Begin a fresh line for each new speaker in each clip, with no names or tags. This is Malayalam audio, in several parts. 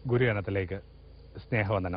ഗുരുഗണത്തിലേക്ക് സ്നേഹവന്ദനം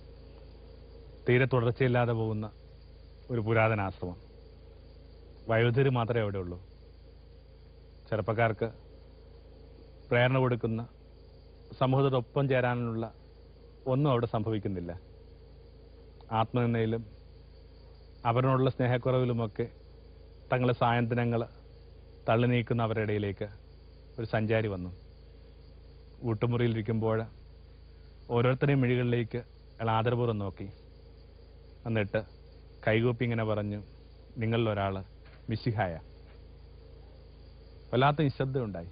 തീരെ തുടർച്ചയില്ലാതെ പോകുന്ന ഒരു പുരാതന ആശ്രമം വയോധികർ മാത്രമേ അവിടെ ഉള്ളൂ ചെറുപ്പക്കാർക്ക് പ്രേരണ കൊടുക്കുന്ന സമൂഹത്തോടൊപ്പം ചേരാനുള്ള ഒന്നും അവിടെ സംഭവിക്കുന്നില്ല ആത്മനിന്ദയിലും അവരോടുള്ള സ്നേഹക്കുറവിലുമൊക്കെ തങ്ങളുടെ സായന്തനങ്ങൾ തള്ളി നീക്കുന്ന അവരുടെ ഇടയിലേക്ക് ഒരു സഞ്ചാരി വന്നു ഊട്ടുമുറിയിലിരിക്കുമ്പോൾ ഓരോരുത്തരെയും മിഴികളിലേക്ക് അയാൾ ആദരപൂർവ്വം നോക്കി എന്നിട്ട് കൈകൂപ്പി ഇങ്ങനെ പറഞ്ഞു നിങ്ങളിൽ ഒരാൾ മിശിഹായ വല്ലാത്ത നിശബ്ദം ഉണ്ടായി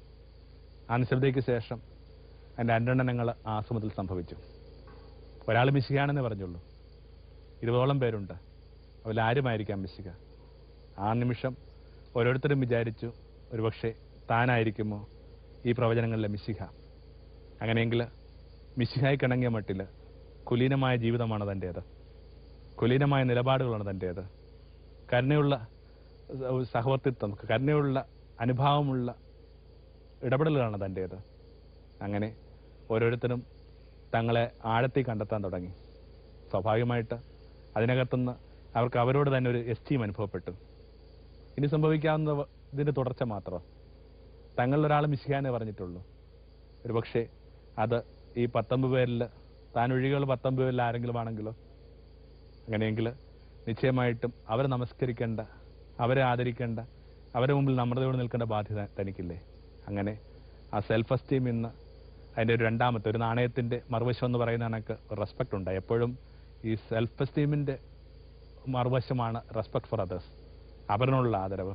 ആ നിശബ്ദയ്ക്ക് ശേഷം അതിൻ്റെ രണ്ടെണ്ണങ്ങൾ ആശ്രമത്തിൽ സംഭവിച്ചു ഒരാൾ മിശിഹാണെന്നേ പറഞ്ഞുള്ളൂ ഇരുപതോളം പേരുണ്ട് അവരിൽ ആരുമായിരിക്കാം മിശിക ആ നിമിഷം ഓരോരുത്തരും വിചാരിച്ചു ഒരുപക്ഷെ താനായിരിക്കുമോ ഈ പ്രവചനങ്ങളിലെ മിശിഹ അങ്ങനെയെങ്കിൽ മിശിഹായി കിണങ്ങിയ മട്ടിൽ കുലീനമായ ജീവിതമാണ് തൻ്റേത് കുലീനമായ നിലപാടുകളാണ് തൻ്റേത് കരുണയുള്ള സ- സഹവർത്തിത്വം കരുണയുള്ള അനുഭാവമുള്ള ഇടപെടലുകളാണ് തൻ്റേത് അങ്ങനെ ഓരോരുത്തരും തങ്ങളെ ആഴത്തിൽ കണ്ടെത്താൻ തുടങ്ങി സ്വാഭാവികമായിട്ട് അതിനകത്തുനിന്ന് അവർക്ക് അവരോട് തന്നെ ഒരു എസ്റ്റീം അനുഭവപ്പെട്ടു ഇനി സംഭവിക്കാവുന്ന വ- ഇതിന്റെ തുടർച്ച മാത്രം തങ്ങളിലൊരാൾ മിശിഹാനെ പറഞ്ഞിട്ടുള്ളൂ ഒരുപക്ഷെ അത് ഈ പത്തൊമ്പത് പേരിൽ താൻ ഒഴികെയുള്ള പത്തൊമ്പത് പേരിൽ ആരെങ്കിലും ആണെങ്കിലോ അങ്ങനെയെങ്കിൽ നിശ്ചയമായിട്ടും അവരെ നമസ്കരിക്കേണ്ട അവരെ ആദരിക്കേണ്ട അവരെ മുമ്പിൽ നമ്രതയോട് നിൽക്കേണ്ട ബാധ്യത തനിക്കില്ലേ അങ്ങനെ ആ സെൽഫ് എസ്റ്റീം ഇന്ന് അതിൻ്റെ ഒരു രണ്ടാമത്തെ ഒരു നാണയത്തിൻ്റെ മറുവശം എന്ന് പറയുന്ന കണക്ക് റെസ്പെക്ട് ഉണ്ട് എപ്പോഴും ഈ സെൽഫ് എസ്റ്റീമിൻ്റെ മറുവശമാണ് റെസ്പെക്ട് ഫോർ അതേഴ്സ് അവരിനോടുള്ള ആദരവ്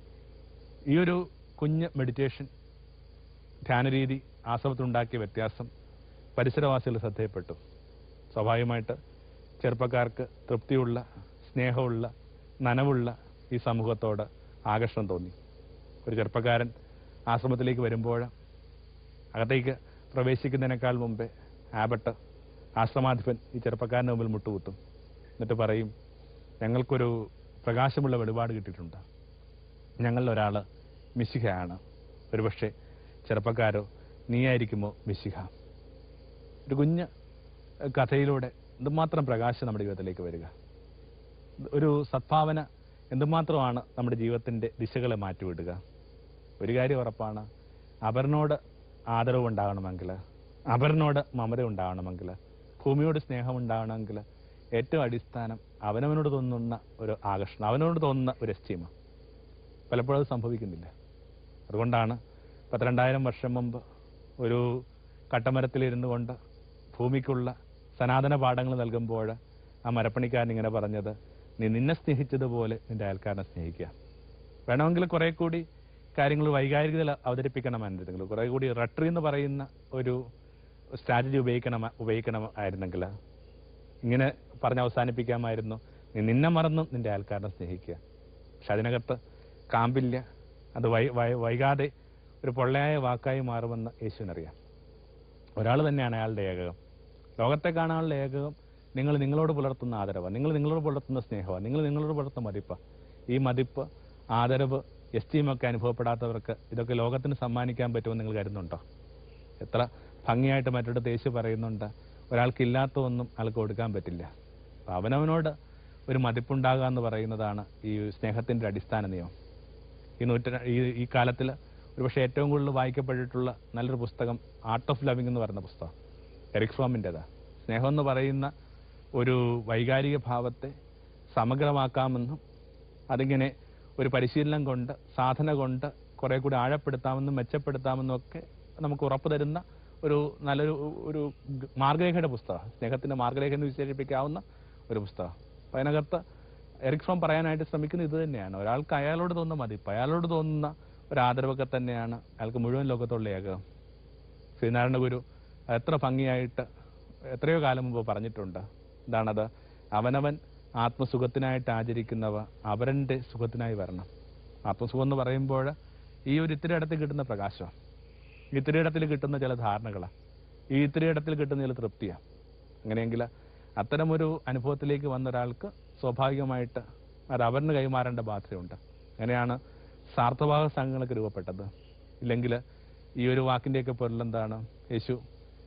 ഈ ഒരു കുഞ്ഞ് മെഡിറ്റേഷൻ ധ്യാനരീതി ആശ്രമത്തിലുണ്ടാക്കിയ വ്യത്യാസം പരിസരവാസികൾ ശ്രദ്ധയപ്പെട്ടു സ്വാഭാവികമായിട്ട് ചെറുപ്പക്കാർക്ക് തൃപ്തിയുള്ള സ്നേഹമുള്ള നനവുള്ള ഈ സമൂഹത്തോട് ആകർഷണം തോന്നി ഒരു ചെറുപ്പക്കാരൻ ആശ്രമത്തിലേക്ക് വരുമ്പോൾ അകത്തേക്ക് പ്രവേശിക്കുന്നതിനേക്കാൾ മുമ്പേ ആബട്ട് ആശ്രമാധിപൻ ഈ ചെറുപ്പക്കാരൻ്റെ മുമ്പിൽ മുട്ടുകുത്തും എന്നിട്ട് പറയും ഞങ്ങൾക്കൊരു പ്രകാശമുള്ള വെളിപാട് കിട്ടിയിട്ടുണ്ട് ഞങ്ങളിൽ ഒരാൾ മിശിഹയാണ് ഒരുപക്ഷെ ചെറുപ്പക്കാരോ നീയായിരിക്കുമോ മിശിഹ ഒരു കുഞ്ഞ് കഥയിലൂടെ എന്തുമാത്രം പ്രകാശം നമ്മുടെ ജീവിതത്തിലേക്ക് വരിക ഒരു സദ്ഭാവന എന്തുമാത്രമാണ് നമ്മുടെ ജീവിതത്തിൻ്റെ ദിശകളെ മാറ്റിവിടുക ഒരു കാര്യം ഉറപ്പാണ് അവരിനോട് ആദരവ് ഉണ്ടാകണമെങ്കിൽ അവരിനോട് മമത ഉണ്ടാകണമെങ്കിൽ ഭൂമിയോട് സ്നേഹം ഉണ്ടാകണമെങ്കിൽ ഏറ്റവും അടിസ്ഥാനം അവനവനോട് തോന്നുന്ന ഒരു ആകർഷണം അവനോട് തോന്നുന്ന ഒരു എസ്റ്റീമ പലപ്പോഴും അത് സംഭവിക്കുന്നില്ല അതുകൊണ്ടാണ് പത്തിരണ്ടായിരം വർഷം മുമ്പ് ഒരു കട്ടമരത്തിലിരുന്നു കൊണ്ട് ഭൂമിക്കുള്ള സനാതന പാഠങ്ങൾ നൽകുമ്പോൾ ആ മരപ്പണിക്കാരൻ ഇങ്ങനെ പറഞ്ഞത് നീ നിന്നെ സ്നേഹിച്ചതുപോലെ നിന്റെ അയൽക്കാരനെ സ്നേഹിക്കുക വേണമെങ്കിൽ കുറെ കൂടി കാര്യങ്ങൾ വൈകാരികതയിൽ അവതരിപ്പിക്കണമായിരുന്നെങ്കിൽ കുറെ കൂടി റട്ടറി എന്ന് പറയുന്ന ഒരു സ്ട്രാറ്റജി ഉപയോഗിക്കണം ഉപയോഗിക്കണമായിരുന്നെങ്കിൽ ഇങ്ങനെ പറഞ്ഞ് അവസാനിപ്പിക്കാമായിരുന്നു നീ നിന്നെ മറന്നും നിന്റെ അയൽക്കാരനെ സ്നേഹിക്കുക പക്ഷെ അതിനകത്ത് കാമ്പില്ല അത് വൈ വൈ- വൈകാതെ ഒരു പൊള്ളയായ വാക്കായി മാറുമെന്ന് യേശുവിനറിയാം ഒരാൾ തന്നെയാണ് അയാളുടെ ഏകകം ലോകത്തെ കാണാനുള്ള ഏകകം നിങ്ങൾ നിങ്ങളോട് പുലർത്തുന്ന ആദരവ് നിങ്ങൾ നിങ്ങളോട് പുലർത്തുന്ന സ്നേഹമാണ് നിങ്ങൾ നിങ്ങളോട് പുലർത്തുന്ന മതിപ്പ് ഈ മതിപ്പ് ആദരവ് എസ്റ്റീമൊക്കെ അനുഭവപ്പെടാത്തവർക്ക് ഇതൊക്കെ ലോകത്തിന് സമ്മാനിക്കാൻ പറ്റുമെന്ന് നിങ്ങൾ കരുതുന്നുണ്ടോ എത്ര ഭംഗിയായിട്ട് മറ്റൊരു യേശു പറയുന്നുണ്ട് ഒരാൾക്ക് ഇല്ലാത്ത ഒന്നും ആൾക്ക് കൊടുക്കാൻ പറ്റില്ല അപ്പൊ അവനവനോട് ഒരു മതിപ്പുണ്ടാകുക എന്ന് പറയുന്നതാണ് ഈ സ്നേഹത്തിന്റെ അടിസ്ഥാന നിയമം ഈ നൂറ്റ ഈ ഈ കാലത്തിൽ ഒരുപക്ഷെ ഏറ്റവും കൂടുതൽ വായിക്കപ്പെട്ടിട്ടുള്ള നല്ലൊരു പുസ്തകം ആർട്ട് ഓഫ് ലവിംഗ് എന്ന് പറയുന്ന പുസ്തകം എറിക് ഫ്രോമിൻ്റെതാ സ്നേഹം എന്ന് പറയുന്ന ഒരു വൈകാരിക ഭാവത്തെ സമഗ്രമാക്കാമെന്നും അതിങ്ങനെ ഒരു പരിശീലനം കൊണ്ട് സാധന കൊണ്ട് കുറെ കൂടി ആഴപ്പെടുത്താമെന്നും മെച്ചപ്പെടുത്താമെന്നും ഒക്കെ നമുക്ക് ഉറപ്പ് തരുന്ന ഒരു നല്ലൊരു ഒരു മാർഗരേഖയുടെ പുസ്തകം സ്നേഹത്തിന്റെ മാർഗരേഖ എന്ന് വിശേഷിപ്പിക്കാവുന്ന ഒരു പുസ്തകം അപ്പൊ അതിനകത്ത് എറിക് ഫ്രോം പറയാനായിട്ട് ശ്രമിക്കുന്നത് ഇത് തന്നെയാണ് ഒരാൾക്ക് അയാളോട് തോന്നുന്ന മതിപ്പ് അയാളോട് തോന്നുന്ന ഒരു ആദരവൊക്കെ തന്നെയാണ് അയാൾക്ക് മുഴുവൻ ലോകത്തുള്ള ഏകം ശ്രീനാരായണ ഗുരു എത്ര ഭംഗിയായിട്ട് എത്രയോ കാലം മുമ്പ് പറഞ്ഞിട്ടുണ്ട് എന്താണത് അവനവൻ ആത്മസുഖത്തിനായിട്ട് ആചരിക്കുന്നവ അവരൻ്റെ സുഖത്തിനായി വരണം ആത്മസുഖം എന്ന് പറയുമ്പോൾ ഈ ഒരു ഇത്തിരി ഇടത്തിൽ കിട്ടുന്ന പ്രകാശം ഇത്തിരി ഇടത്തിൽ കിട്ടുന്ന ചില ധാരണകളാണ് ഈ ഇത്തിരി ഇടത്തിൽ കിട്ടുന്ന ചില തൃപ്തിയാണ് അങ്ങനെയെങ്കിൽ അത്തരമൊരു അനുഭവത്തിലേക്ക് വന്ന ഒരാൾക്ക് സ്വാഭാവികമായിട്ട് അത് അവരിന് കൈമാറേണ്ട ബാധ്യതയുണ്ട് അങ്ങനെയാണ് സാർത്ഥഭാഗ സംഘങ്ങളൊക്കെ രൂപപ്പെട്ടത് ഇല്ലെങ്കിൽ ഈ ഒരു വാക്കിൻ്റെയൊക്കെ പൊരുളെന്താണ് യേശു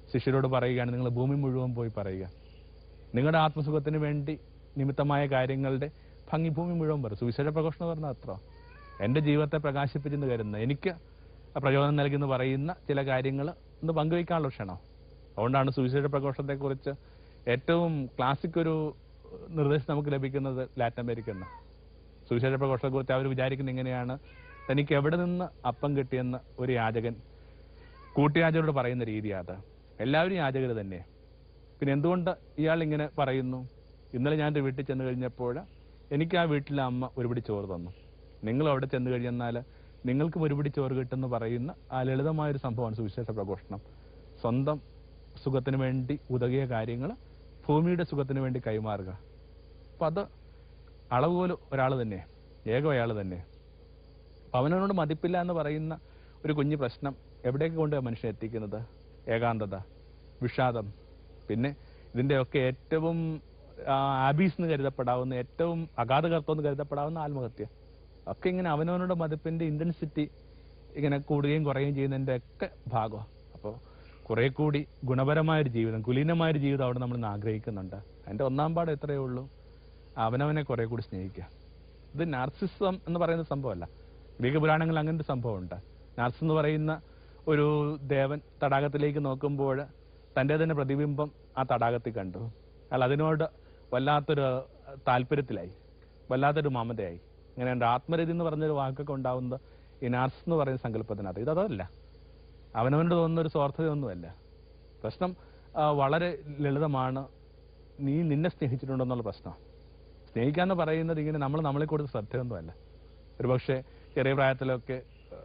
ശിഷ്യരോട് പറയുകയാണ് നിങ്ങൾ ഭൂമി മുഴുവൻ പോയി പറയുക നിങ്ങളുടെ ആത്മസുഖത്തിന് വേണ്ടി നിമിത്തമായ കാര്യങ്ങളുടെ ഭംഗി ഭൂമി മുഴുവൻ പറയും സുവിശേഷ പ്രഘോഷണം പറഞ്ഞാൽ അത്ര എൻ്റെ ജീവിതത്തെ പ്രകാശിപ്പിച്ചെന്ന് കരുതുന്നത് എനിക്ക് പ്രചോദനം നൽകിയെന്ന് പറയുന്ന ചില കാര്യങ്ങൾ ഒന്ന് പങ്കുവയ്ക്കാനുള്ള ക്ഷണം അതുകൊണ്ടാണ് സുവിശേഷ പ്രഘോഷത്തെക്കുറിച്ച് ഏറ്റവും ക്ലാസിക് ഒരു നിർദ്ദേശം നമുക്ക് ലഭിക്കുന്നത് ലാറ്റിൻ അമേരിക്കയിൽ നിന്ന് സുവിശേഷ പ്രഘോഷത്തെക്കുറിച്ച് അവർ വിചാരിക്കുന്നത് ഇങ്ങനെയാണ് തനിക്ക് എവിടെ നിന്ന് അപ്പം കിട്ടിയെന്ന് ഒരു യാചകൻ കൂട്ടുയാചകരോട് പറയുന്ന രീതിയാണ് എല്ലാവരും യാചകർ തന്നെ പിന്നെ എന്തുകൊണ്ട് ഇയാൾ ഇങ്ങനെ പറയുന്നു ഇന്നലെ ഞാൻ എൻ്റെ വീട്ടിൽ ചെന്ന് കഴിഞ്ഞപ്പോൾ എനിക്ക് ആ വീട്ടിലെ അമ്മ ഒരുപിടി ചോറ് തന്നു നിങ്ങൾ അവിടെ ചെന്ന് കഴിഞ്ഞാൽ നിങ്ങൾക്കും ഒരുപിടി ചോറ് കിട്ടുമെന്ന് പറയുന്ന ആ ലളിതമായൊരു സംഭവമാണ് സുവിശേഷ പ്രഘോഷണം സ്വന്തം സുഖത്തിന് വേണ്ടി ഉതകിയ കാര്യങ്ങൾ ഭൂമിയുടെ സുഖത്തിന് വേണ്ടി കൈമാറുക അപ്പം അത് അളവുപോലെ ഒരാൾ തന്നെ ഏകം അയാൾ തന്നെ അപ്പൊ അവനവനോട് മതിപ്പില്ല എന്ന് പറയുന്ന ഒരു കുഞ്ഞു പ്രശ്നം എവിടേക്ക് കൊണ്ട് മനുഷ്യൻ എത്തിക്കുന്നത് ഏകാന്തത വിഷാദം പിന്നെ ഇതിൻ്റെയൊക്കെ ഏറ്റവും ആബീസ് എന്ന് കരുതപ്പെടാവുന്ന ഏറ്റവും അഗാധകർത്തം എന്ന് കരുതപ്പെടാവുന്ന ആത്മഹത്യ ഒക്കെ ഇങ്ങനെ അവനവനോട് മതിപ്പിന്റെ ഇന്റൻസിറ്റി ഇങ്ങനെ കൂടുകയും കുറയുകയും ചെയ്യുന്നതിന്റെ ഒക്കെ ഭാഗമാണ് അപ്പോൾ കുറെ കൂടി ഗുണപരമായൊരു ജീവിതം കുലീനമായൊരു ജീവിതം അവിടെ നമ്മൾ ഇന്ന് ആഗ്രഹിക്കുന്നുണ്ട് അതിന്റെ ഒന്നാം പാഠം എത്രയേ ഉള്ളൂ അവനവനെ കുറെ കൂടി സ്നേഹിക്കുക ഇത് നാർസിസം എന്ന് പറയുന്ന സംഭവമല്ല ഗ്രീക്ക് പുരാണങ്ങളിൽ അങ്ങനെ ഒരു സംഭവമുണ്ട് നാർസിസ് എന്ന് പറയുന്ന ഒരു ദേവൻ തടാകത്തിലേക്ക് നോക്കുമ്പോൾ തൻ്റെ തന്നെ പ്രതിബിംബം ആ തടാകത്തിൽ കണ്ടു അയാൾ അതിനോട് വല്ലാത്തൊരു താല്പര്യത്തിലായി വല്ലാത്തൊരു മമതയായി അങ്ങനെ ഉണ്ട് ആത്മരതി എന്ന് പറഞ്ഞൊരു വാക്കൊക്കെ ഉണ്ടാവുന്നത് ഈ നാർസ് എന്ന് പറയുന്ന സങ്കല്പത്തിനകത്ത് ഇതതല്ല അവനവനോട് തോന്നുന്ന ഒരു സ്വാർത്ഥതയൊന്നുമല്ല പ്രശ്നം ആ, വളരെ ലളിതമാണ് നീ നിന്നെ സ്നേഹിച്ചിട്ടുണ്ടെന്നുള്ള പ്രശ്നം സ്നേഹിക്കാന്ന് പറയുന്നത് ഇങ്ങനെ നമ്മൾ നമ്മളെ കൊടുത്ത ശ്രദ്ധയൊന്നുമല്ല ഒരുപക്ഷെ ചെറിയ പ്രായത്തിലൊക്കെ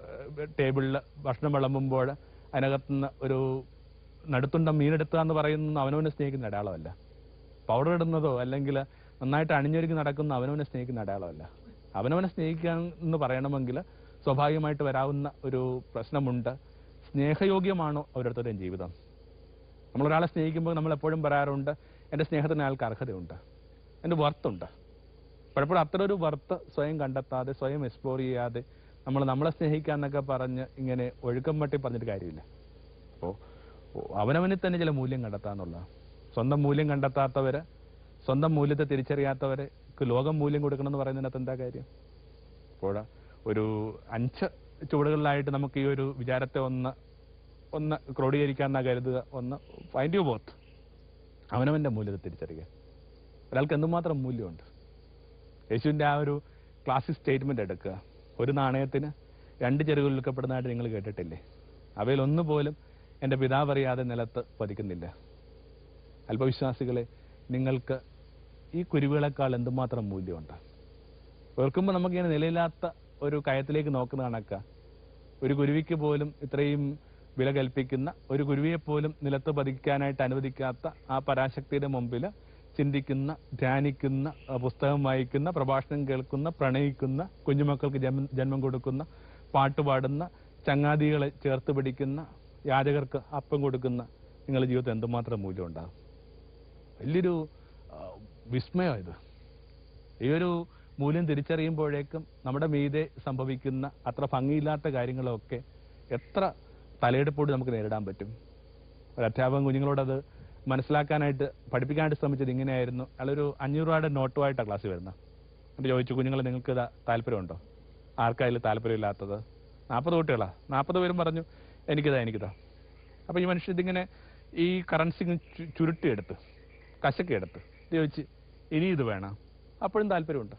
ടേബിളിൽ ഭക്ഷണം വിളമ്പുമ്പോൾ അതിനകത്തുനിന്ന് ഒരു നടുത്തുണ്ട മീനെടുത്തുക എന്ന് പറയുന്ന അവനവനെ സ്നേഹിക്കുന്ന അടയാളമല്ല പൗഡർ ഇടുന്നതോ അല്ലെങ്കിൽ നന്നായിട്ട് അണിഞ്ഞൊരുക്കി നടക്കുന്ന അവനവനെ സ്നേഹിക്കുന്ന അടയാളമല്ല അവനവനെ സ്നേഹിക്കുക എന്ന് പറയണമെങ്കിൽ സ്വാഭാവികമായിട്ട് വരാവുന്ന ഒരു പ്രശ്നമുണ്ട് സ്നേഹയോഗ്യമാണോ ഓരോരുത്തരുടെയും ജീവിതം നമ്മൾ ഒരാളെ സ്നേഹിക്കുമ്പോൾ നമ്മൾ എപ്പോഴും പറയാറുണ്ട് എൻ്റെ സ്നേഹത്തിന് അയാൾക്ക് അർഹതയുണ്ട് എൻ്റെ വർത്തുണ്ട് പലപ്പോഴും അത്ര ഒരു വർത്ത് സ്വയം കണ്ടെത്താതെ സ്വയം എക്സ്പ്ലോർ ചെയ്യാതെ നമ്മൾ നമ്മളെ സ്നേഹിക്കുക എന്നൊക്കെ പറഞ്ഞ് ഇങ്ങനെ ഒഴുക്കം മട്ടി പറഞ്ഞിട്ട് കാര്യമില്ല അപ്പോൾ അവനവനിൽ തന്നെ ചില മൂല്യം കണ്ടെത്താന്നുള്ള സ്വന്തം മൂല്യം കണ്ടെത്താത്തവര് സ്വന്തം മൂല്യത്തെ തിരിച്ചറിയാത്തവരെ ലോകം മൂല്യം കൊടുക്കണം എന്ന് പറയുന്നതിനകത്ത് എന്താ കാര്യം അപ്പോൾ ഒരു അഞ്ച് ചുവടുകളിലായിട്ട് നമുക്ക് ഈ ഒരു വിചാരത്തെ ഒന്ന് ഒന്ന് ക്രോഡീകരിക്കാന്നാ കരുതുക ഒന്ന് ഫൈൻഡ് യു ബോത്ത് അവനവന്റെ മൂല്യത്തെ തിരിച്ചറിയുക ഒരാൾക്ക് എന്തുമാത്രം മൂല്യമുണ്ട് യേശുവിന്റെ ആ ഒരു ക്ലാസിക് സ്റ്റേറ്റ്മെന്റ് എടുക്കുക ഒരു നാണയത്തിന് രണ്ട് ചെറുകൾ വിൽക്കപ്പെടുന്നതായിട്ട് നിങ്ങൾ കേട്ടിട്ടില്ലേ അവയിൽ ഒന്നുപോലും എൻ്റെ പിതാവ് അറിയാതെ നിലത്ത് പതിക്കുന്നില്ല അല്പവിശ്വാസികളെ നിങ്ങൾക്ക് ഈ കുരുവികളെക്കാൾ എന്തുമാത്രം മൂല്യമുണ്ട് ഓർക്കുമ്പോൾ നമുക്കിങ്ങനെ നിലയില്ലാത്ത ഒരു കയത്തിലേക്ക് നോക്കുന്ന കണക്ക ഒരു കുരുവിക്ക് പോലും ഇത്രയും വില കൽപ്പിക്കുന്ന ഒരു കുരുവിയെ പോലും നിലത്ത് പതിക്കാനായിട്ട് അനുവദിക്കാത്ത ആ പരാശക്തിയുടെ മുമ്പിൽ ചിന്തിക്കുന്ന ധ്യാനിക്കുന്ന ആ പുസ്തകം വായിക്കുന്ന പ്രഭാഷണം കേൾക്കുന്ന പ്രണയിക്കുന്ന കുഞ്ഞുമക്കൾക്ക് ജന്മം ജന്മം കൊടുക്കുന്ന പാട്ട് പാടുന്ന ചങ്ങാതികളെ ചേർത്ത് പിടിക്കുന്ന യാചകർക്ക് അപ്പം കൊടുക്കുന്ന നിങ്ങളുടെ ജീവിതത്തിൽ എന്തുമാത്രം മൂല്യം ഉണ്ടാകും വലിയൊരു ആ, വിസ്മയം ഇത് ഈ ഒരു മൂല്യം തിരിച്ചറിയുമ്പോഴേക്കും നമ്മുടെ മീതെ സംഭവിക്കുന്ന അത്ര ഭംഗിയില്ലാത്ത കാര്യങ്ങളൊക്കെ എത്ര തലയെടുപ്പോട് നമുക്ക് നേരിടാൻ പറ്റും ഒരു അധ്യാപകൻ കുഞ്ഞുങ്ങളോടത് മനസ്സിലാക്കാനായിട്ട് പഠിപ്പിക്കാനായിട്ട് ശ്രമിച്ചത് ഇങ്ങനെയായിരുന്നു അയാളൊരു അഞ്ഞൂറ് രൂപയുടെ നോട്ടുമായിട്ടാണ് ക്ലാസ്സിൽ വരുന്നത് എന്നിട്ട് ചോദിച്ചു കുഞ്ഞുങ്ങളെ നിങ്ങൾക്ക് ഇതാ താല്പര്യമുണ്ടോ ആർക്കായാലും താല്പര്യമില്ലാത്തത് നാൽപ്പത് കുട്ടികളാ നാൽപ്പത് പേരും പറഞ്ഞു എനിക്കിതാ എനിക്കിതാ അപ്പോൾ ഈ മനുഷ്യൻ ഇതിങ്ങനെ ഈ കറൻസി ഇങ്ങ് ചു- ചുരുട്ടിയെടുത്ത് കശക്കെടുത്ത് ഇത് ചോദിച്ച് ഇനി ഇത് വേണം അപ്പോഴും താല്പര്യമുണ്ട്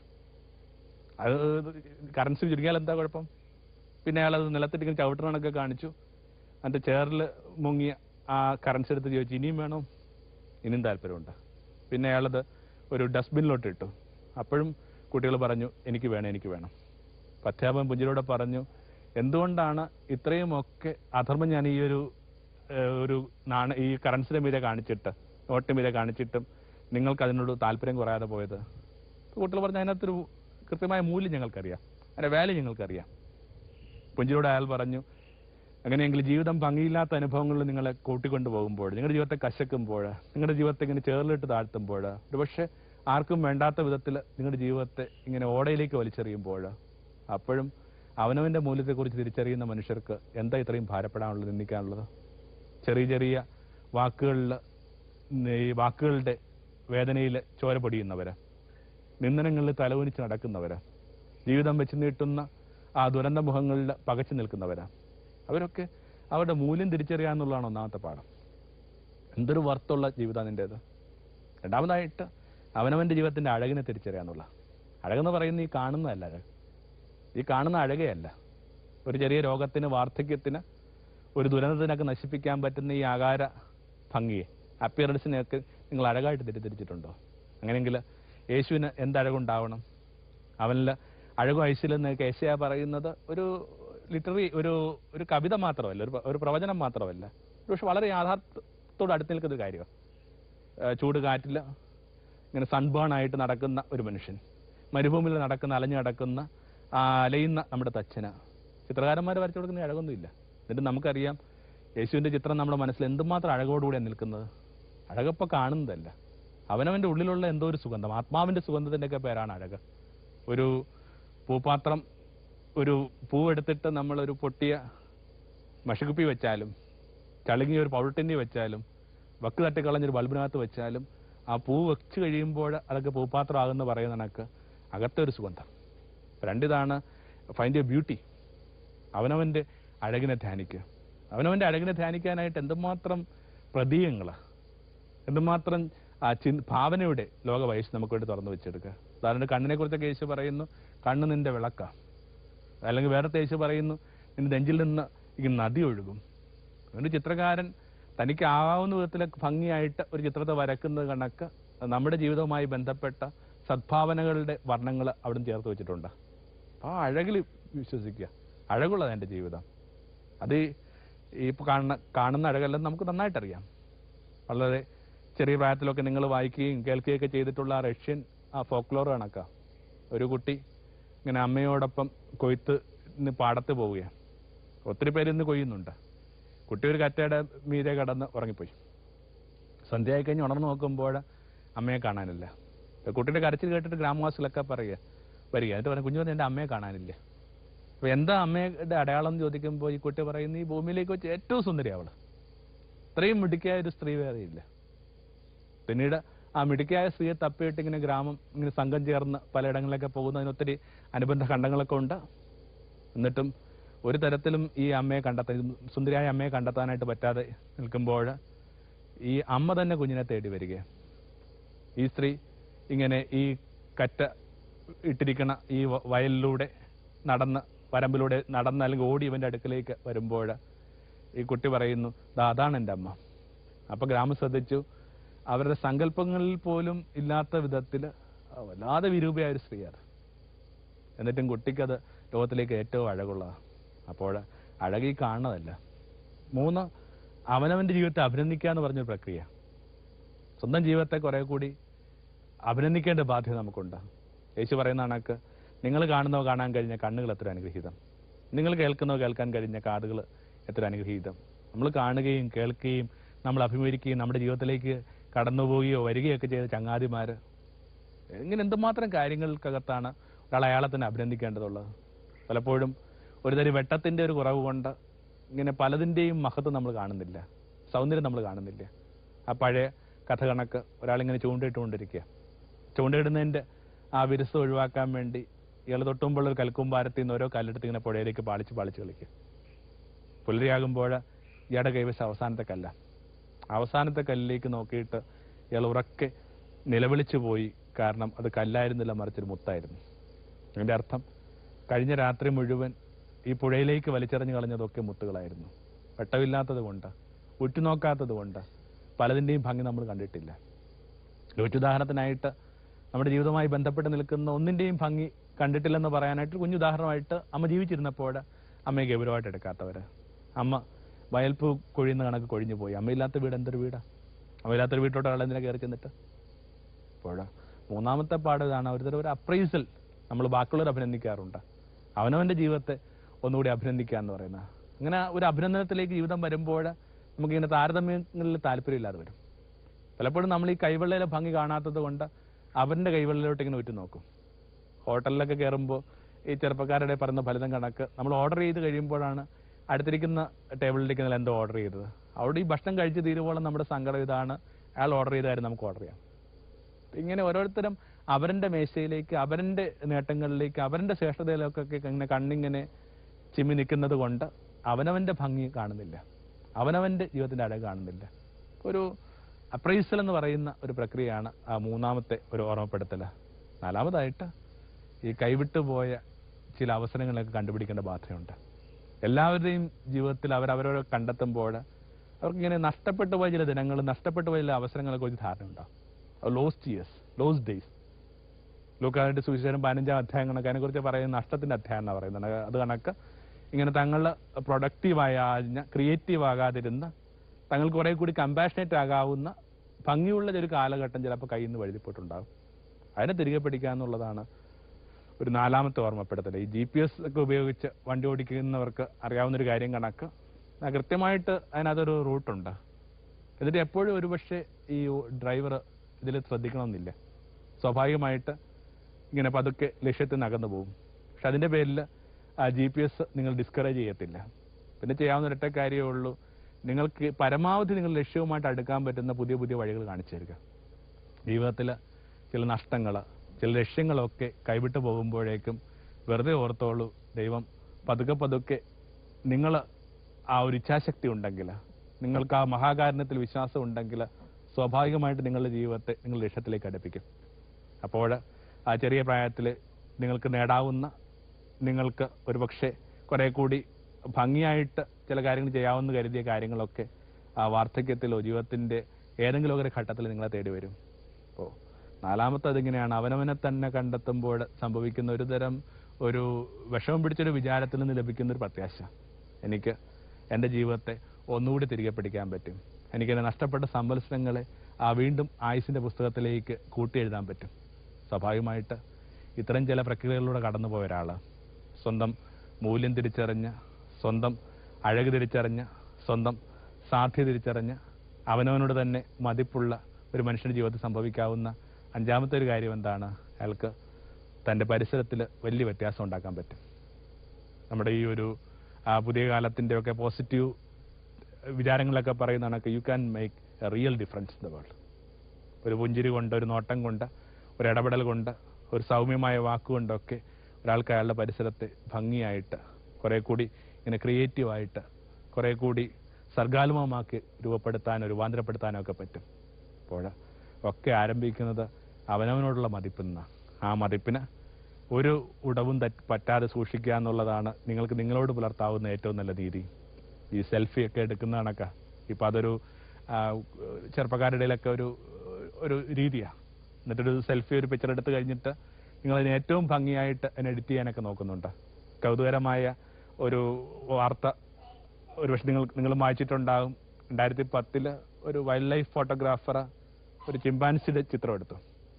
അത് കറൻസി ചുരുങ്ങിയാൽ എന്താ കുഴപ്പം പിന്നെ അയാൾ അത് നിലത്തിട്ടിങ്ങനെ ചവിട്ടണൊക്കെ കാണിച്ചു എന്നിട്ട് ചേറിൽ മുങ്ങിയ ആ കറൻസി എടുത്ത് ചോദിച്ചു ഇനിയും വേണോ ഇനിയും താല്പര്യമുണ്ട് പിന്നെ അയാളത് ഒരു ഡസ്റ്റ്ബിനിലോട്ട് ഇട്ടു അപ്പോഴും കുട്ടികൾ പറഞ്ഞു എനിക്ക് വേണം എനിക്ക് വേണം അപ്പൊ അധ്യാപകൻ പുഞ്ചിലൂടെ പറഞ്ഞു എന്തുകൊണ്ടാണ് ഇത്രയുമൊക്കെ അധർമ്മം ഞാൻ ഈ ഒരു ഏഹ്, ഒരു നാണ ഈ കറൻസിയുടെ മീതെ കാണിച്ചിട്ട് നോട്ടിന് മീതെ കാണിച്ചിട്ടും നിങ്ങൾക്ക് അതിനോട് താല്പര്യം കുറയാതെ പോയത് കുട്ടികൾ പറഞ്ഞു അതിനകത്തൊരു കൃത്യമായ മൂല്യം ഞങ്ങൾക്കറിയാം അതിന്റെ വാല്യൂ ഞങ്ങൾക്കറിയാം പുഞ്ചിലൂടെ അയാൾ പറഞ്ഞു അങ്ങനെയെങ്കിൽ ജീവിതം ഭംഗിയില്ലാത്ത അനുഭവങ്ങളിൽ നിങ്ങളെ കൂട്ടിക്കൊണ്ടു പോകുമ്പോൾ നിങ്ങളുടെ ജീവിതത്തെ കശക്കുമ്പോൾ നിങ്ങളുടെ ജീവിതത്തെ ഇങ്ങനെ ചേർലിട്ട് താഴ്ത്തുമ്പോൾ ഒരുപക്ഷെ ആർക്കും വേണ്ടാത്ത വിധത്തിൽ നിങ്ങളുടെ ജീവിതത്തെ ഇങ്ങനെ ഓടയിലേക്ക് വലിച്ചെറിയുമ്പോൾ അപ്പോഴും അവനവന്റെ മൂല്യത്തെക്കുറിച്ച് തിരിച്ചറിയുന്ന മനുഷ്യർക്ക് എന്താ ഇത്രയും ഭാരപ്പെടാനുള്ളത് നിന്ദിക്കാനുള്ളത് ചെറിയ ചെറിയ വാക്കുകളിൽ ഈ വാക്കുകളുടെ വേദനയിൽ ചോര പൊടിയുന്നവര് നിന്ദനങ്ങളിൽ തലകുനിച്ച് നടക്കുന്നവര് ജീവിതം വെച്ച് നീട്ടുന്ന ആ ദുരന്ത മുഖങ്ങളിൽ പകച്ചു നിൽക്കുന്നവരാ അവരൊക്കെ അവരുടെ മൂല്യം തിരിച്ചറിയാന്നുള്ളതാണ് ഒന്നാമത്തെ പാഠം എന്തൊരു വർത്തുള്ള ജീവിതം നിൻ്റേത് രണ്ടാമതായിട്ട് അവനവന്റെ ജീവിതത്തിന്റെ അഴകിനെ തിരിച്ചറിയാന്നുള്ള അഴകെന്ന് പറയുന്ന ഈ കാണുന്നതല്ല അഴക് ഈ കാണുന്ന അഴകയല്ല ഒരു ചെറിയ രോഗത്തിന് വാർദ്ധക്യത്തിന് ഒരു ദുരന്തത്തിനൊക്കെ നശിപ്പിക്കാൻ പറ്റുന്ന ഈ ആകാര ഭംഗിയെ അപ്പിയറൻസിനെയൊക്കെ നിങ്ങൾ അഴകായിട്ട് തെറ്റിദ്ധരിച്ചിട്ടുണ്ടോ അങ്ങനെയെങ്കിൽ യേശുവിന് എന്ത് അഴകുണ്ടാവണം അവനിൽ അഴകും ഐശ്വര്യം എന്നൊക്കെ ഏഷ്യ പറയുന്നത് ഒരു ലിറ്റററി ഒരു ഒരു കവിത മാത്രമല്ല ഒരു പ്ര- ഒരു പ്രവചനം മാത്രമല്ല പക്ഷെ വളരെ യാഥാർത്ഥ്യത്തോട് അടുത്ത് നിൽക്കുന്ന ഒരു കാര്യമാണ് ഏഹ് ചൂട് കാറ്റിൽ ഇങ്ങനെ സൺബേൺ ആയിട്ട് നടക്കുന്ന ഒരു മനുഷ്യൻ മരുഭൂമിയിൽ നടക്കുന്ന അലഞ്ഞു നടക്കുന്ന ആ അലയുന്ന നമ്മുടെ തച്ചന ചിത്രകാരന്മാർ വരച്ചു കൊടുക്കുന്ന അഴകൊന്നുമില്ല എന്നിട്ട് നമുക്കറിയാം യേശുവിന്റെ ചിത്രം നമ്മുടെ മനസ്സിൽ എന്തുമാത്രം അഴകോടുകൂടിയാണ് നിൽക്കുന്നത് അഴകപ്പ കാണുന്നതല്ല അവനവന്റെ ഉള്ളിലുള്ള എന്തോ ഒരു സുഗന്ധം ആത്മാവിന്റെ സുഗന്ധത്തിന്റെ ഒക്കെ പേരാണ് അഴക് ഒരു പൂപ്പാത്രം ഒരു പൂവെടുത്തിട്ട് നമ്മൾ ഒരു പൊട്ടിയ മഷിക്കുപ്പി വെച്ചാലും ചളുങ്ങിയ ഒരു പൗൾട്ടിന്നി വെച്ചാലും വക്ക് തട്ടിക്കളഞ്ഞൊരു ബൾബിനകത്ത് വെച്ചാലും ആ പൂ വെച്ച് കഴിയുമ്പോൾ അതൊക്കെ പൂപ്പാത്രമാകുന്ന പറയുന്ന കണക്ക് അകത്തെ ഒരു സുഗന്ധം രണ്ടിതാണ് ഫൈൻഡ് എ ബ്യൂട്ടി അവനവന്റെ അഴകിനെ ധ്യാനിക്കുക അവനവന്റെ അഴകിനെ ധ്യാനിക്കാനായിട്ട് എന്തുമാത്രം പ്രതീകങ്ങൾ എന്തുമാത്രം ആ ചിൻ ഭാവനയുടെ ലോക വയസ്സ് നമുക്ക് വേണ്ടി തുറന്നു വെച്ചെടുക്കുക ഉദാഹരണം കണ്ണിനെ കുറിച്ചൊക്കെ യേശു പറയുന്നു കണ്ണ് നിന്റെ വിളക്ക അല്ലെങ്കിൽ വേറെ യേശു പറയുന്നു നിന്റെ നെഞ്ചിൽ നിന്ന് ഈ നദി ഒഴുകും ഒരു ചിത്രകാരൻ തനിക്ക് ആവാവുന്ന വിധത്തിൽ ഭംഗിയായിട്ട് ഒരു ചിത്രത്തെ വരക്കുന്നത് കണക്ക് നമ്മുടെ ജീവിതവുമായി ബന്ധപ്പെട്ട സദ്ഭാവനകളുടെ വർണ്ണങ്ങൾ അവിടുന്ന് ചേർത്ത് വെച്ചിട്ടുണ്ട് ആ അഴകിൽ വിശ്വസിക്കുക അഴകുള്ളത് എൻ്റെ ജീവിതം അത് ഈ ഇപ്പൊ കാണുന്ന കാണുന്ന അഴകല്ലെന്ന് നമുക്ക് നന്നായിട്ടറിയാം വളരെ ചെറിയ പ്രായത്തിലൊക്കെ നിങ്ങൾ വായിക്കുകയും കേൾക്കുകയൊക്കെ ചെയ്തിട്ടുള്ള ആ റഷ്യൻ ആ ഫോക്ലോർ കണക്കാ ഒരു കുട്ടി ഇങ്ങനെ അമ്മയോടൊപ്പം കൊയ്ത്ത് ഇന്ന് പാടത്ത് പോവുകയാണ് ഒത്തിരി പേര് ഇന്ന് കൊയ്യുന്നുണ്ട് കുട്ടി ഒരു കറ്റയുടെ മീതെ കടന്ന് ഉറങ്ങിപ്പോയി സന്ധ്യയായി കഴിഞ്ഞ് ഉണർന്നു നോക്കുമ്പോൾ അമ്മയെ കാണാനില്ല ഇപ്പൊ കുട്ടിയുടെ കരച്ചിൽ കേട്ടിട്ട് ഗ്രാമവാസികളൊക്കെ പറയുക വരിക എന്നിട്ട് പറയും കുഞ്ഞു പറഞ്ഞ എൻ്റെ അമ്മയെ കാണാനില്ല അപ്പൊ എന്താ അമ്മയുടെ അടയാളം എന്ന് ചോദിക്കുമ്പോൾ ഈ കുട്ടി പറയുന്നു ഈ ഭൂമിയിലേക്ക് വെച്ച് ഏറ്റവും സുന്ദരി അവള് ഇത്രയും മിടുക്കിയായ ഒരു സ്ത്രീ വേറെയില്ല പിന്നീട് ആ മിടുക്കിയായ സ്ത്രീയെ തപ്പിയിട്ട് ഇങ്ങനെ ഗ്രാമം ഇങ്ങനെ സംഘം ചേർന്ന് പലയിടങ്ങളിലൊക്കെ പോകുന്നതിന് ഒത്തിരി അനുബന്ധ ഖണ്ഡങ്ങളൊക്കെ ഉണ്ട് എന്നിട്ടും ഒരു തരത്തിലും ഈ അമ്മയെ കണ്ടെത്താൻ സുന്ദരിയായ അമ്മയെ കണ്ടെത്താനായിട്ട് പറ്റാതെ നിൽക്കുമ്പോൾ ഈ അമ്മ തന്നെ കുഞ്ഞിനെ തേടി വരിക ഈ സ്ത്രീ ഇങ്ങനെ ഈ കറ്റ ഇട്ടിരിക്കണ ഈ വ- വയലിലൂടെ നടന്ന് വരമ്പിലൂടെ നടന്ന് അല്ലെങ്കിൽ ഓടി ഇവന്റെ അടുക്കലേക്ക് വരുമ്പോൾ ഈ കുട്ടി പറയുന്നു "ദാ അതാണ് എൻ്റെ അമ്മ അപ്പൊ ഗ്രാമം ശ്രദ്ധിച്ചു അവരുടെ സങ്കല്പങ്ങളിൽ പോലും ഇല്ലാത്ത വിധത്തിൽ വല്ലാതെ വിരൂപയായ ഒരു സ്ത്രീയാണ് എന്നിട്ടും കുട്ടിക്കത് ലോകത്തിലേക്ക് ഏറ്റവും അഴകുള്ളതാണ് അപ്പോൾ അഴകി കാണുന്നതല്ല മൂന്ന് അവനവന്റെ ജീവിതത്തെ അഭിനന്ദിക്കുക എന്ന് പറഞ്ഞൊരു പ്രക്രിയ സ്വന്തം ജീവിതത്തെ കുറെ കൂടി അഭിനന്ദിക്കേണ്ട ബാധ്യത നമുക്കുണ്ട് യേശു പറയുന്ന കണക്ക് നിങ്ങൾ കാണുന്നവ കാണാൻ കഴിഞ്ഞ കണ്ണുകൾ എത്ര അനുഗ്രഹീതം നിങ്ങൾ കേൾക്കുന്നവ കേൾക്കാൻ കഴിഞ്ഞ കാതുകൾ എത്ര അനുഗ്രഹീതം നമ്മൾ കാണുകയും കേൾക്കുകയും നമ്മൾ അഭിമുഖീകരിക്കുകയും നമ്മുടെ ജീവിതത്തിലേക്ക് കടന്നു പോവുകയോ വരികയൊക്കെ ചെയ്ത ചങ്ങാതിമാര് ഇങ്ങനെ എന്തുമാത്രം കാര്യങ്ങൾക്കകത്താണ് ഒരാൾ അയാളെ തന്നെ അഭിനന്ദിക്കേണ്ടതുള്ളത് പലപ്പോഴും ഒരു തരി വെട്ടത്തിന്റെ ഒരു കുറവ് കൊണ്ട് ഇങ്ങനെ പലതിന്റെയും മഹത്വം നമ്മൾ കാണുന്നില്ല സൗന്ദര്യം നമ്മൾ കാണുന്നില്ല ആ പഴയ കഥ കണക്ക് ഒരാളിങ്ങനെ ചൂണ്ടയിട്ടുകൊണ്ടിരിക്കുക ചൂണ്ടയിടുന്നതിന്റെ ആ വിരസ് ഒഴിവാക്കാൻ വേണ്ടി ഇയാൾ തൊട്ടുമ്പോൾ ഒരു കൽക്കുമ്പാരത്തിൽ നിന്ന് ഓരോ കല്ലെടുത്ത് ഇങ്ങനെ പുഴയിലേക്ക് പാളിച്ച് പാളിച്ച് കളിക്കുക പുലരിയാകുമ്പോൾ ഇയാളുടെ കൈവശം അവസാനത്തെ കല്ല അവസാനത്തെ കല്ലിലേക്ക് നോക്കിയിട്ട് ഇയാൾ ഉറക്കെ നിലവിളിച്ചു പോയി കാരണം അത് കല്ലായിരുന്നില്ല മറിച്ചൊരു മുത്തായിരുന്നു അതിന്റെ അർത്ഥം കഴിഞ്ഞ രാത്രി മുഴുവൻ ഈ പുഴയിലേക്ക് വലിച്ചെറിഞ്ഞു കളഞ്ഞതൊക്കെ മുത്തുകളായിരുന്നു വെട്ടമില്ലാത്തത് കൊണ്ട് ഉറ്റുനോക്കാത്തത് കൊണ്ട് പലതിൻ്റെയും ഭംഗി നമ്മൾ കണ്ടിട്ടില്ല ഉദാഹരണത്തിനായിട്ട് നമ്മുടെ ജീവിതവുമായി ബന്ധപ്പെട്ട് നിൽക്കുന്ന ഒന്നിന്റെയും ഭംഗി കണ്ടിട്ടില്ലെന്ന് പറയാനായിട്ട് ഒരു കുഞ്ഞുദാഹരണമായിട്ട് അമ്മ ജീവിച്ചിരുന്നപ്പോൾ അമ്മയെ ഗൗരവമായിട്ട് എടുക്കാത്തവര് അമ്മ വയൽപ്പൂ കൊഴിയുന്ന കണക്ക് കൊഴിഞ്ഞു പോയി അമ്മയില്ലാത്ത വീട് എന്തൊരു വീടാ അമ്മയില്ലാത്തൊരു വീട്ടിലോട്ട് ആളെ എന്തിനാ കയറി ചെന്നിട്ട് അപ്പോൾ മൂന്നാമത്തെ പാഠം ഇതാണ് ഒരു തരം ഒരു അപ്രൈസൽ നമ്മൾ ബാക്കിയുള്ളവർ അഭിനന്ദിക്കാറുണ്ട് അവനവന്റെ ജീവിതത്തെ ഒന്നുകൂടി അഭിനന്ദിക്കുക എന്ന് പറയുന്നത് അങ്ങനെ ഒരു അഭിനന്ദനത്തിലേക്ക് ജീവിതം വരുമ്പോൾ നമുക്ക് ഇങ്ങനെ താരതമ്യങ്ങളിൽ താല്പര്യമില്ലാതെ വരും പലപ്പോഴും നമ്മൾ ഈ കൈവെള്ളയിലെ ഭംഗി കാണാത്തത് കൊണ്ട് അവന്റെ കൈവെള്ളയിലോട്ട് ഇങ്ങനെ ഉറ്റു നോക്കും ഹോട്ടലിലൊക്കെ കയറുമ്പോൾ ഈ ചെറുപ്പക്കാരുടെ പറയുന്ന ഫലിതം കണക്ക് നമ്മൾ ഓർഡർ ചെയ്ത് കഴിയുമ്പോഴാണ് അടുത്തിരിക്കുന്ന ടേബിളിലേക്ക് നിങ്ങൾ എന്തോ ഓർഡർ ചെയ്തത് അവിടെ ഈ ഭക്ഷണം കഴിച്ച് തീരുവോളം നമ്മുടെ സങ്കടം ഇതാണ് അയാൾ ഓർഡർ ചെയ്ത കാര്യം നമുക്ക് ഓർഡർ ചെയ്യാം ഇങ്ങനെ ഓരോരുത്തരും അവരുടെ മേശയിലേക്ക് അവരുടെ നേട്ടങ്ങളിലേക്ക് അവരുടെ ശ്രേഷ്ഠതയിലേക്കൊക്കെ ഇങ്ങനെ കണ്ണിങ്ങനെ ചിമ്മി നിൽക്കുന്നത് കൊണ്ട് അവനവന്റെ ഭംഗി കാണുന്നില്ല അവനവന്റെ ജീവിതത്തിന്റെ അഴക് കാണുന്നില്ല ഒരു അപ്രൈസൽ എന്ന് പറയുന്ന ഒരു പ്രക്രിയയാണ് ആ മൂന്നാമത്തെ ഒരു ഓർമ്മപ്പെടുത്തൽ നാലാമതായിട്ട് ഈ കൈവിട്ടു പോയ ചില അവസരങ്ങളൊക്കെ കണ്ടുപിടിക്കേണ്ട ബാധ്യതയുണ്ട് എല്ലാവരുടെയും ജീവിതത്തിൽ അവരവരെ കണ്ടെത്തുമ്പോൾ അവർക്ക് ഇങ്ങനെ നഷ്ടപ്പെട്ടു പോയ ചില ദിനങ്ങൾ നഷ്ടപ്പെട്ടു പോയ ചില അവസരങ്ങളെ കുറിച്ച് ധാരണ ഉണ്ടാവും ലോസ്റ്റ് ഇയേഴ്സ് ലോസ്റ്റ് ഡേയ്സ് ലൂക്കാരുടെ സുവിശേഷം പതിനഞ്ചാം അധ്യായം കണക്ക് അതിനെക്കുറിച്ച് പറയുന്ന നഷ്ടത്തിന്റെ അധ്യായം എന്നാണ് പറയുന്നത് അത് കണക്ക് ഇങ്ങനെ തങ്ങൾ പ്രൊഡക്റ്റീവായ ക്രിയേറ്റീവ് ആകാതിരുന്ന് തങ്ങൾക്ക് കുറെ കൂടി കമ്പാഷനേറ്റ് ആകാവുന്ന ഭംഗിയുള്ള ഒരു കാലഘട്ടം ചിലപ്പോൾ കയ്യിൽ നിന്ന് വഴുതിപ്പോയിട്ടുണ്ടാകും അതിനെ തിരികെ പിടിക്കുക എന്നുള്ളതാണ് ഒരു നാലാമത്തെ ഓർമ്മപ്പെടുത്തൽ ഈ ജി പി എസ് ഒക്കെ ഉപയോഗിച്ച് വണ്ടി ഓടിക്കുന്നവർക്ക് അറിയാവുന്ന ഒരു കാര്യം കണക്ക് ആ കൃത്യമായിട്ട് അതിനകത്തൊരു റൂട്ടുണ്ട് എന്നിട്ട് എപ്പോഴും ഒരുപക്ഷെ ഈ ഡ്രൈവർ ഇതിൽ ശ്രദ്ധിക്കണമെന്നില്ല സ്വാഭാവികമായിട്ട് ഇങ്ങനെ പതുക്കെ ലക്ഷ്യത്തിൽ നിന്ന് അകന്നു പോകും പക്ഷെ അതിന്റെ പേരിൽ ആ ജി പി എസ് നിങ്ങൾ ഡിസ്കറേജ് ചെയ്യത്തില്ല പിന്നെ ചെയ്യാവുന്ന ഒരൊറ്റ കാര്യമേ ഉള്ളൂ നിങ്ങൾക്ക് പരമാവധി നിങ്ങൾ ലക്ഷ്യവുമായിട്ട് അടുക്കാൻ പറ്റുന്ന പുതിയ പുതിയ വഴികൾ കാണിച്ചു തരിക ജീവിതത്തിൽ ചില നഷ്ടങ്ങൾ ചില ലക്ഷ്യങ്ങളൊക്കെ കൈവിട്ടു പോകുമ്പോഴേക്കും വെറുതെ ഓർത്തോളൂ ദൈവം പതുക്കെ പതുക്കെ നിങ്ങൾ ആ ഒരു ഇച്ഛാശക്തി ഉണ്ടെങ്കിൽ നിങ്ങൾക്ക് ആ മഹാകാരണത്തിൽ വിശ്വാസം ഉണ്ടെങ്കിൽ സ്വാഭാവികമായിട്ട് നിങ്ങളുടെ ജീവിതത്തെ നിങ്ങൾ ലക്ഷ്യത്തിലേക്ക് അടുപ്പിക്കും അപ്പോൾ ആ ചെറിയ പ്രായത്തിൽ നിങ്ങൾക്ക് നേടാവുന്ന നിങ്ങൾക്ക് ഒരുപക്ഷെ കുറെ കൂടി ഭംഗിയായിട്ട് ചില കാര്യങ്ങൾ ചെയ്യാവുന്ന കരുതിയ കാര്യങ്ങളൊക്കെ ആ വാർദ്ധക്യത്തിലോ ജീവിതത്തിന്റെ ഏതെങ്കിലും ഒരു ഘട്ടത്തിൽ നിങ്ങളെ തേടി വരും അപ്പോൾ നാലാമത്തെ അതിങ്ങനെയാണ് അവനവനെ തന്നെ കണ്ടെത്തുമ്പോൾ സംഭവിക്കുന്ന ഒരു തരം ഒരു വിഷമം പിടിച്ചൊരു വിചാരത്തിൽ നിന്ന് ലഭിക്കുന്ന ഒരു പ്രത്യാശ എനിക്ക് എൻ്റെ ജീവിതത്തെ ഒന്നുകൂടി തിരികെ പിടിക്കാൻ പറ്റും എനിക്ക് എൻ്റെ നഷ്ടപ്പെട്ട സംവത്സരങ്ങളെ ആ വീണ്ടും ആയുസിന്റെ പുസ്തകത്തിലേക്ക് കൂട്ടി എഴുതാൻ പറ്റും സ്വാഭാവികമായിട്ട് ഇത്തരം ചില പ്രക്രിയകളിലൂടെ കടന്നുപോയ ഒരാള് സ്വന്തം മൂല്യം തിരിച്ചറിഞ്ഞ് സ്വന്തം അഴക് തിരിച്ചറിഞ്ഞ് സ്വന്തം സാധ്യത തിരിച്ചറിഞ്ഞ് അവനവനോട് തന്നെ മതിപ്പുള്ള ഒരു മനുഷ്യന്റെ ജീവിതത്തിൽ സംഭവിക്കാവുന്ന അഞ്ചാമത്തെ ഒരു കാര്യം എന്താണ് അയാൾക്ക് തന്റെ പരിസരത്തിൽ വലിയ വ്യത്യാസം ഉണ്ടാക്കാൻ പറ്റും നമ്മുടെ ഈ ഒരു ആ, പുതിയ കാലത്തിന്റെ ഒക്കെ പോസിറ്റീവ് വിചാരങ്ങളൊക്കെ പറയുന്ന കണക്ക് you can make a real difference in the world ഒരു പുഞ്ചിരി കൊണ്ട് ഒരു നോട്ടം കൊണ്ട് ഒരു ഇടപെടൽ കൊണ്ട് ഒരു സൗമ്യമായ വാക്കുകൊണ്ടൊക്കെ ഒരാൾക്ക് അയാളുടെ പരിസരത്തെ ഭംഗിയായിട്ട് കുറെ കൂടി ഇങ്ങനെ ക്രിയേറ്റീവായിട്ട് കുറെ കൂടി സർഗാത്മകമാക്കി രൂപപ്പെടുത്താനോ രൂപാന്തരപ്പെടുത്താനോ ഒക്കെ പറ്റും അപ്പോൾ ഒക്കെ ആരംഭിക്കുന്നത് അവനവനോടുള്ള മതിപ്പിൽ നിന്നാണ് ആ മതിപ്പിന് ഒരു ഉടവും തെറ്റ് പറ്റാതെ സൂക്ഷിക്കുക എന്നുള്ളതാണ് നിങ്ങൾക്ക് നിങ്ങളോട് പുലർത്താവുന്ന ഏറ്റവും നല്ല രീതി ഈ സെൽഫി ഒക്കെ എടുക്കുന്ന കണക്ക ഇപ്പം അതൊരു ആ, ചെറുപ്പക്കാരുടെ ഇടയിലൊക്കെ ഒരു ഒരു രീതിയാണ് എന്നിട്ടൊരു സെൽഫി ഒരു പിക്ചർ എടുത്ത് കഴിഞ്ഞിട്ട് നിങ്ങൾ അതിന് ഏറ്റവും ഭംഗിയായിട്ട് അതിനെ എഡിറ്റ് ചെയ്യാനൊക്കെ നോക്കുന്നുണ്ട് കൗതുകരമായ ഒരു വാർത്ത ഒരു പക്ഷെ നിങ്ങൾ നിങ്ങൾ വായിച്ചിട്ടുണ്ടാകും രണ്ടായിരത്തി പത്തില് ഒരു വൈൽഡ് ലൈഫ് ഫോട്ടോഗ്രാഫർ ഒരു ചിമ്പാൻസിയുടെ ചിത്രം എടുത്തു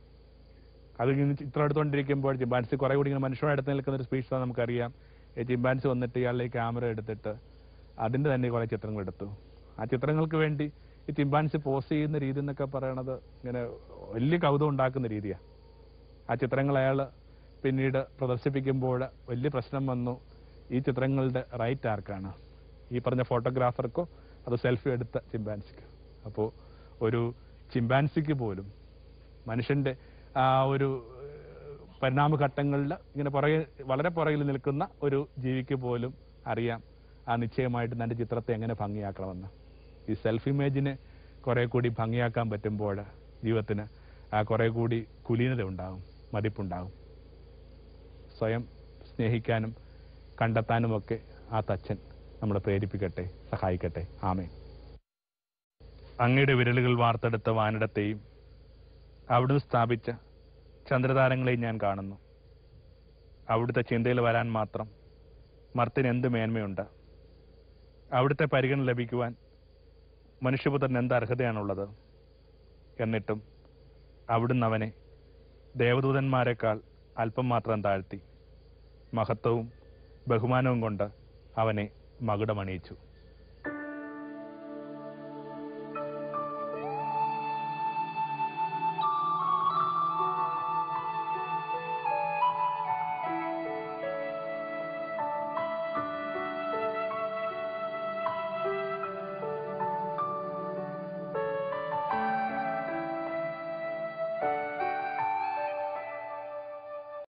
അത് ഇങ്ങനെ ചിത്രം എടുത്തുകൊണ്ടിരിക്കുമ്പോൾ ചിമ്പാൻസി കുറെ കൂടി ഇങ്ങനെ മനുഷ്യരുടെ അടുത്ത് നിൽക്കുന്ന ഒരു സ്പീച്ച് നമുക്കറിയാം ഈ ചിമ്പാൻസി വന്നിട്ട് ഇയാളുടെ ക്യാമറ എടുത്തിട്ട് അതിന്റെ തന്നെ കുറെ ചിത്രങ്ങൾ എടുത്തു ആ ചിത്രങ്ങൾക്ക് വേണ്ടി ഈ ചിമ്പാൻസി പോസ് ചെയ്യുന്ന രീതി എന്നൊക്കെ പറയണത് ഇങ്ങനെ വലിയ കൗതുകം ഉണ്ടാക്കുന്ന രീതിയാണ് ആ ചിത്രങ്ങൾ അയാൾ പിന്നീട് പ്രദർശിപ്പിക്കുമ്പോൾ വലിയ പ്രശ്നം വന്നു ഈ ചിത്രങ്ങളുടെ റൈറ്റ് ആർക്കാണ് ഈ പറഞ്ഞ ഫോട്ടോഗ്രാഫർക്കോ അത് സെൽഫി എടുത്ത ചിമ്പാൻസിക്ക് അപ്പോൾ ഒരു ചിമ്പാൻസിക്ക് പോലും മനുഷ്യന്റെ ആ ഒരു ഏഹ്, പരിണാമഘട്ടങ്ങളിൽ ഇങ്ങനെ പുറകെ വളരെ പുറകിൽ നിൽക്കുന്ന ഒരു ജീവിക്ക് പോലും അറിയാം ആ നിശ്ചയമായിട്ട് തന്റെ ചിത്രത്തെ എങ്ങനെ ഭംഗിയാക്കണമെന്ന് ഈ സെൽഫ് ഇമേജിനെ കുറെ കൂടി ഭംഗിയാക്കാൻ പറ്റുമ്പോൾ ജീവിതത്തിന് ആ കുറെ കൂടി കുലീനത ഉണ്ടാകും മതിപ്പുണ്ടാകും സ്വയം സ്നേഹിക്കാനും കണ്ടെത്താനുമൊക്കെ ആ തച്ചൻ നമ്മളെ പ്രേരിപ്പിക്കട്ടെ സഹായിക്കട്ടെ ആമേ അങ്ങയുടെ വിരലുകൾ വാർത്തെടുത്ത വാനിടത്തെയും അവിടുന്ന് സ്ഥാപിച്ച ചന്ദ്രതാരങ്ങളെയും ഞാൻ കാണുന്നു അവിടുത്തെ ചിന്തയിൽ വരാൻ മാത്രം മർത്തിന് എന്ത് മേന്മയുണ്ട് അവിടുത്തെ പരിഗണന ലഭിക്കുവാൻ മനുഷ്യപുത്രന് എന്ത് അർഹതയാണുള്ളത് എന്നിട്ടും അവിടുന്ന് അവനെ ദേവദൂതന്മാരെക്കാൾ അല്പം മാത്രം താഴ്ത്തി മഹത്വവും ബഹുമാനവും കൊണ്ട് അവനെ മകുടമണിയിച്ചു